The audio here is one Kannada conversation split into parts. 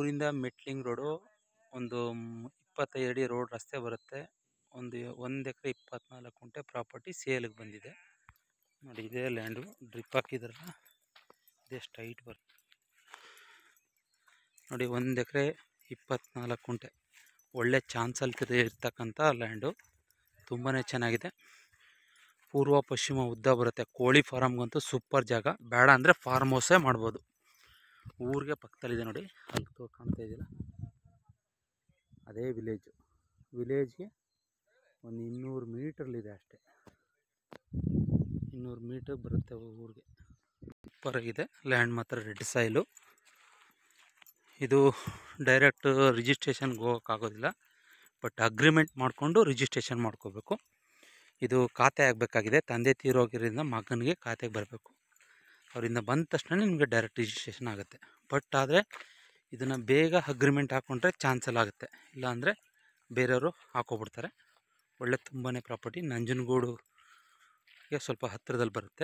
ಊರಿಂದ ಮೆಟ್ಲಿಂಗ್ ರೋಡು ಒಂದು ಮ್- ಇಪ್ಪತ್ತೈದು ಅಡಿ ರೋಡ್ ರಸ್ತೆ ಬರುತ್ತೆ ಒಂದು ಒಂದು ಎಕರೆ ಇಪ್ಪತ್ನಾಲ್ಕು ಗುಂಟೆ ಪ್ರಾಪರ್ಟಿ ಸೇಲಿಗೆ ಬಂದಿದೆ ನೋಡಿ ಇದೇ ಲ್ಯಾಂಡು ಡ್ರಿಪ್ ಹಾಕಿದ್ರಲ್ಲ ಇದೇ ಸ್ಟ್ರೈಟ್ ಬರುತ್ತೆ ನೋಡಿ ಒಂದು ಎಕರೆ ಇಪ್ಪತ್ನಾಲ್ಕು ಗುಂಟೆ ಒಳ್ಳೆ ಚಾನ್ಸಲ್ಲಿ ಇರ್ತಕ್ಕಂಥ ಲ್ಯಾಂಡು ತುಂಬಾ ಚೆನ್ನಾಗಿದೆ ಪೂರ್ವ ಪಶ್ಚಿಮ ಉದ್ದ ಬರುತ್ತೆ ಕೋಳಿ ಫಾರಮ್ಗಂತೂ ಸೂಪರ್ ಜಾಗ ಬೇಡ ಅಂದರೆ ಫಾರ್ಮ್ ಹೌಸೇ ಮಾಡ್ಬೋದು ಊರಿಗೆ ಪಕ್ಕದಲ್ಲಿದೆ ನೋಡಿ ಅಲ್ಲಿ ತೋ ಕಾಣ್ತಾ ಇದೆಯಲ್ಲ ಅದೇ ವಿಲೇಜು ವಿಲೇಜ್ಗೆ ಒಂದು ಇನ್ನೂರು ಮೀಟ್ರಲ್ಲಿದೆ ಅಷ್ಟೇ ಇನ್ನೂರು ಮೀಟರ್ ಬರುತ್ತೆ ಊರಿಗೆ ಸೂಪರ್ ಆಗಿದೆ ಲ್ಯಾಂಡ್ ಮಾತ್ರ ರೆಡ್ ಸಾಯಿಲು ಇದು ಡೈರೆಕ್ಟ್ ರಿಜಿಸ್ಟ್ರೇಷನ್ಗೆ ಹೋಗೋಕ್ಕಾಗೋದಿಲ್ಲ ಬಟ್ ಅಗ್ರಿಮೆಂಟ್ ಮಾಡಿಕೊಂಡು ರಿಜಿಸ್ಟ್ರೇಷನ್ ಮಾಡ್ಕೋಬೇಕು ಇದು ಖಾತೆ ಆಗಬೇಕಾಗಿದೆ ತಂದೆ ತೀರೋಗಿರೋದ್ರಿಂದ ಮಗನಿಗೆ ಖಾತೆಗೆ ಬರಬೇಕು ಅವರಿಂದ ಬಂದ ತಕ್ಷಣ ನಿಮಗೆ ಡೈರೆಕ್ಟ್ ರಿಜಿಸ್ಟ್ರೇಷನ್ ಆಗುತ್ತೆ ಬಟ್ ಆದರೆ ಇದನ್ನು ಬೇಗ ಅಗ್ರಿಮೆಂಟ್ ಹಾಕ್ಕೊಂಡ್ರೆ ಚಾನ್ಸಲ್ ಆಗುತ್ತೆ ಇಲ್ಲಾಂದರೆ ಬೇರೆಯವರು ಹಾಕೋಬಿಡ್ತಾರೆ ಒಳ್ಳೆ ತುಂಬಾ ಪ್ರಾಪರ್ಟಿ ನಂಜನಗೂಡುಗೆ ಸ್ವಲ್ಪ ಹತ್ತಿರದಲ್ಲಿ ಬರುತ್ತೆ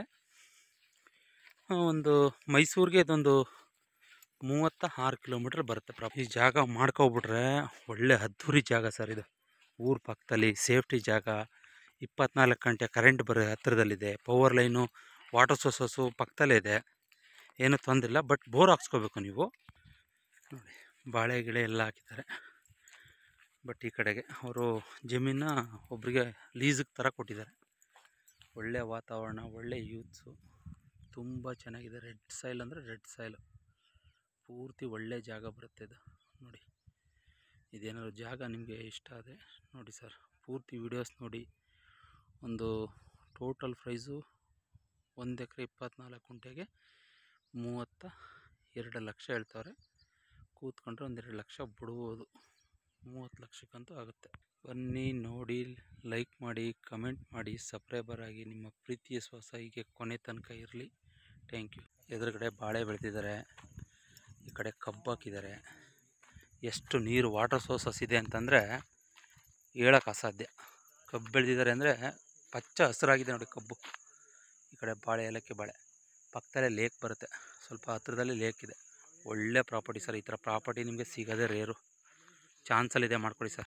ಆ, ಒಂದು ಮೈಸೂರಿಗೆ ಇದೊಂದು ಮೂವತ್ತ ಆರು ಕಿಲೋಮೀಟ್ರ್ ಬರುತ್ತೆ ಪ್ರಾಪ್ ಈ ಜಾಗ ಮಾಡ್ಕೊಬಿಟ್ರೆ ಒಳ್ಳೆ ಅದ್ಧೂರಿ ಜಾಗ ಸರ್ ಇದು ಊರ ಪಕ್ಕದಲ್ಲಿ ಸೇಫ್ಟಿ ಜಾಗ ಇಪ್ಪತ್ನಾಲ್ಕು ಗಂಟೆ ಕರೆಂಟ್ ಬರೋ ಹತ್ತಿರದಲ್ಲಿದೆ ಪವರ್ ಲೈನು ವಾಟರ್ ಸೋರ್ಸಸ್ಸು ಪಕ್ಕದಲ್ಲೇ ಇದೆ ಏನೂ ತೊಂದರೆ ಇಲ್ಲ ಬಟ್ ಬೋರ್ ಹಾಕ್ಸ್ಕೋಬೇಕು ನೀವು ನೋಡಿ ಬಾಳೆ ಗಿಳೆ ಎಲ್ಲ ಹಾಕಿದ್ದಾರೆ ಬಟ್ ಈ ಕಡೆಗೆ ಅವರು ಜಮೀನ ಒಬ್ರಿಗೆ ಲೀಸಿಗೆ ಥರ ಕೊಟ್ಟಿದ್ದಾರೆ ಒಳ್ಳೆ ವಾತಾವರಣ ಒಳ್ಳೆ ಯೂತ್ಸು ತುಂಬ ಚೆನ್ನಾಗಿದೆ ರೆಡ್ ಸಾಯಿಲ್ ಅಂದರೆ ರೆಡ್ ಸಾಯಿಲು ಪೂರ್ತಿ ಒಳ್ಳೆ ಜಾಗ ಬರುತ್ತೆ ಇದು ನೋಡಿ ಇದೇನಾದ್ರು ಜಾಗ ನಿಮಗೆ ಇಷ್ಟ ಆದರೆ ನೋಡಿ ಸರ್ ಪೂರ್ತಿ ವೀಡಿಯೋಸ್ ನೋಡಿ ಒಂದು ಟೋಟಲ್ ಪ್ರೈಸು ಒಂದು ಎಕರೆ ಇಪ್ಪತ್ನಾಲ್ಕು ಗುಂಟೆಗೆ ಮೂವತ್ತ ಎರಡು ಲಕ್ಷ ಹೇಳ್ತವ್ರೆ ಕೂತ್ಕೊಂಡ್ರೆ ಒಂದೆರಡು ಲಕ್ಷ ಬಿಡ್ಬೋದು ಮೂವತ್ತು ಲಕ್ಷಕ್ಕಂತೂ ಆಗುತ್ತೆ ಬನ್ನಿ ನೋಡಿ ಲೈಕ್ ಮಾಡಿ ಕಮೆಂಟ್ ಮಾಡಿ ಸಬ್ಸ್ಕ್ರೈಬರ್ ಆಗಿ ನಿಮ್ಮ ಪ್ರೀತಿಯ ಶ್ವಾಸ ಹೀಗೆ ಕೊನೆ ತನಕ ಇರಲಿ ಥ್ಯಾಂಕ್ ಯು ಎದುರುಗಡೆ ಬಾಳೆ ಬೆಳೆದಿದ್ದಾರೆ ಈ ಕಡೆ ಕಬ್ಬು ಹಾಕಿದ್ದಾರೆ ಎಷ್ಟು ನೀರು ವಾಟರ್ ಸೋರ್ಸಸ್ ಇದೆ ಅಂತಂದರೆ ಹೇಳೋಕೆ ಅಸಾಧ್ಯ ಕಬ್ಬು ಬೆಳೆದಿದ್ದಾರೆ ಅಂದರೆ ಪಚ್ಚ ಹಸಿರಾಗಿದೆ ನೋಡಿ ಕಬ್ಬು ಈ ಕಡೆ ಬಾಳೆ ಏಲಕ್ಕಿ ಬಾಳೆ ಪಕ್ಕದಲ್ಲೇ ಲೇಕ್ ಬರುತ್ತೆ ಸ್ವಲ್ಪ ಹತ್ತಿರದಲ್ಲಿ ಲೇಕ್ ಇದೆ ಒಳ್ಳೆ ಪ್ರಾಪರ್ಟಿ ಸರ್ ಈ ಥರ ಪ್ರಾಪರ್ಟಿ ನಿಮಗೆ ಸಿಗೋದೇ ರೇರು ಚಾನ್ಸಲ್ಲಿದೆ ಮಾಡ್ಕೊಳ್ಳಿ ಸರ್